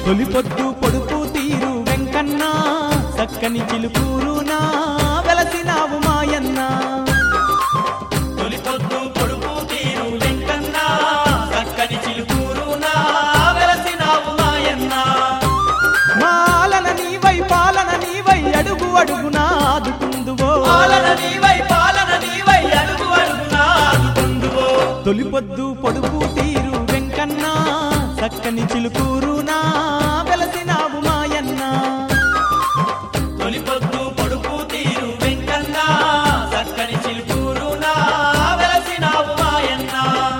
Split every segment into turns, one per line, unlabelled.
తొలి పొద్దు పొడుపు తీరు వెంకన్న చక్కని చిలుకూరునా వెలసినావు మాయన్న
తొలి పొద్దు పొడుపు తీరు వెంకన్న చక్కని చిలుకూరునా వెలసినావు మాయన్న
మాలన నీవై పాలన నీవై అడుగు అడుగునా ఆదుకుందువో
పాలన నీవై పాలన నీవై అడుగు అడుగునా ఆదుకుందువో
తొలి పొద్దు పొడుపు తీరు వెంకన్న చక్కని చిలుకూరునా వెలసినావు మాయన్న
తొలి పొద్దు పొడుపు తీరు వెంకన్న చక్కని చిలుకూరునా వెలసినావు మాయన్న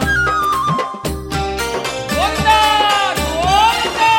గోవిందా! గోవిందా!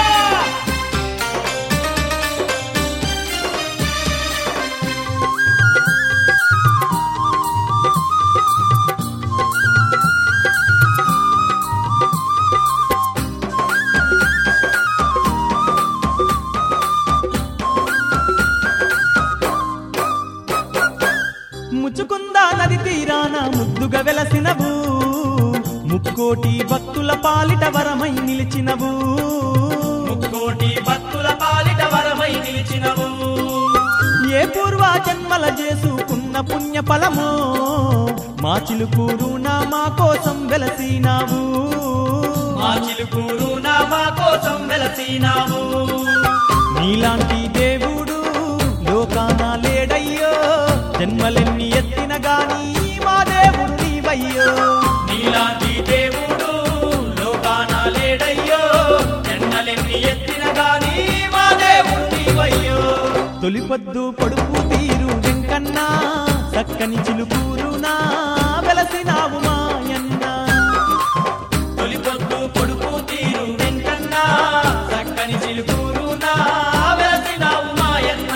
ముచ్చుకుందా నది తీరాన ముద్దుగా వెలసినవు ముక్కోటి భక్తుల పాలిట వరమై నిలిచినవు
ముక్కోటి భక్తుల పాలిట వరమై నిలిచినవు
ఏ పూర్వ జన్మల చేసుకున్న పుణ్య ఫలమో మా చిలుకూరు నా మా కోసం వెలసినావు
మా చిలుకూరు నా మా కోసం వెలసినావు
నీలాంటి దేవుడు లోకాన లేడయ్యో జన్మలెన్ని ఎత్తిన గాని మా దేవుడు నీవయ్యో
నీలాంటి దేవుడు లోకాన లేడయ్యో జన్మలెన్ని ఎత్తిన గాని మా దేవుడు నీవయ్యో
తొలి పొద్దు పొడుపు తీరు వెంకన్న చక్కని చిలుకూరు నా వెలసినావు మాయన్న
తొలి పొద్దు పొడుపు తీరు వెంకన్న చక్కని చిలుకూరు నా వెలసినావు మాయన్న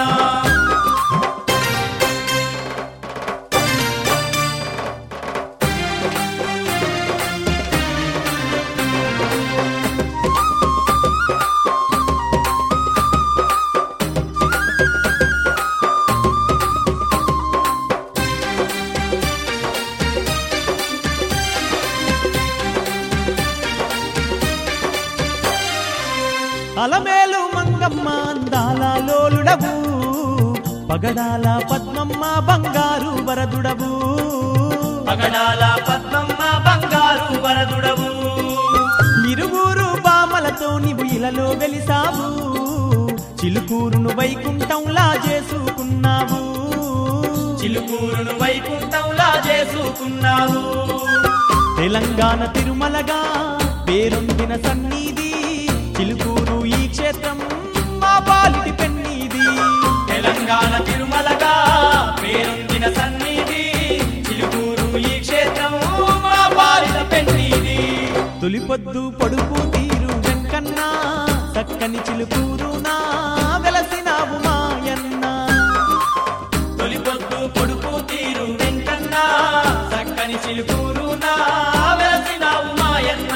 అలమేలు మంగమ్మ అందాల లోలుడవు పగడాల పద్మమ్మ బంగారు వరదుడవు
పగడాల పద్మమ్మ బంగారు వరదుడవు
ఇరువురు బామలతో నీవు ఇలలో వెలిసావు చిలుకూరును వైకుంఠంలా చేసుకున్నావు
చిలుకూరును వైకుంఠంలా చేసుకున్నావు
తెలంగాణ తిరుమలగా పేరొందిన సన్నిధి చిలుకూరు ఈ క్షేత్రం మా పాలిటి పెన్నీది
తెలంగాణ తిరుమలగా పేరొందిన సన్నిధి చిలుకూరు ఈ క్షేత్రం మా పాలిత పెన్నీది
తొలి పొద్దు పొడుపు తీరు వెంకన్న చక్కని చిలుకూరు నా వెలసినావు మాయన్న
తొలి పొద్దు పొడుపు తీరు వెంకన్న చక్కని చిలుకూరు నా వెలసినావు మాయన్న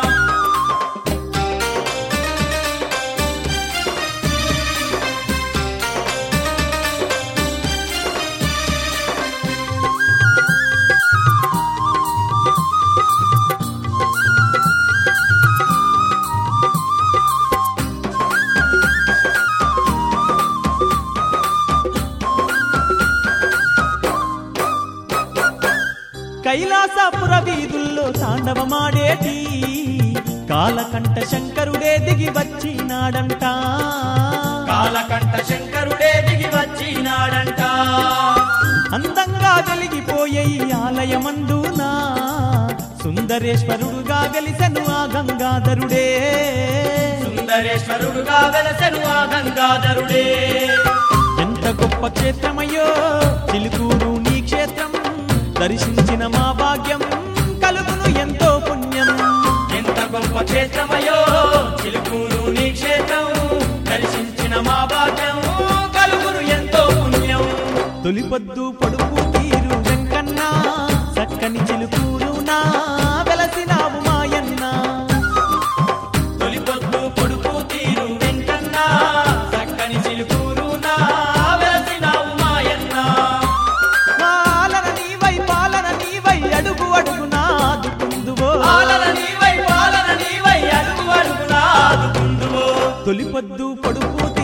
కైలాసపుర వీధుల్లో తాండవమాడేటి కాలకంఠ శంకరుడే దిగి వచ్చినాడంట
కాలకంఠ శంకరుడే దిగి వచ్చినాడంట
అందంగా వెలిగిపోయే ఈ ఆలయమందునా సుందరేశ్వరుడుగా వెలిసెను ఆ గంగాధరుడే
సుందరేశ్వరుడుగా వెలసెను ఆ గంగాధరుడే
ఎంత గొప్ప క్షేత్రమయ్యో చిలుకూరు నీ క్షేత్రం దర్శించిన మా భాగ్యం కలుగును ఎంతో పుణ్యం
ఎంత గొప్ప క్షేత్రమయో చిలుకూరు నీ క్షేత్రం దర్శించిన మా భాగ్యం కలుగురు ఎంతో పుణ్యం
తొలి పొద్దు పొడుపు తీరు వెంకన్న చక్కని చిలుకూరు నా వెలసినావు మాయన్న
తొలి పొద్దు పొడుపు తీరు వెంకన్న చక్కని చిలుకూరు నా వెలసినావు మాయన్న
పాలన నీవై పాలన నీవై అడుగు అడుగునా ఆదుకుందువో
పాలన నీవై పాలన నీవై అడుగు అడుగునా ఆదుకుందువో
తొలిపొద్దు పొడుపు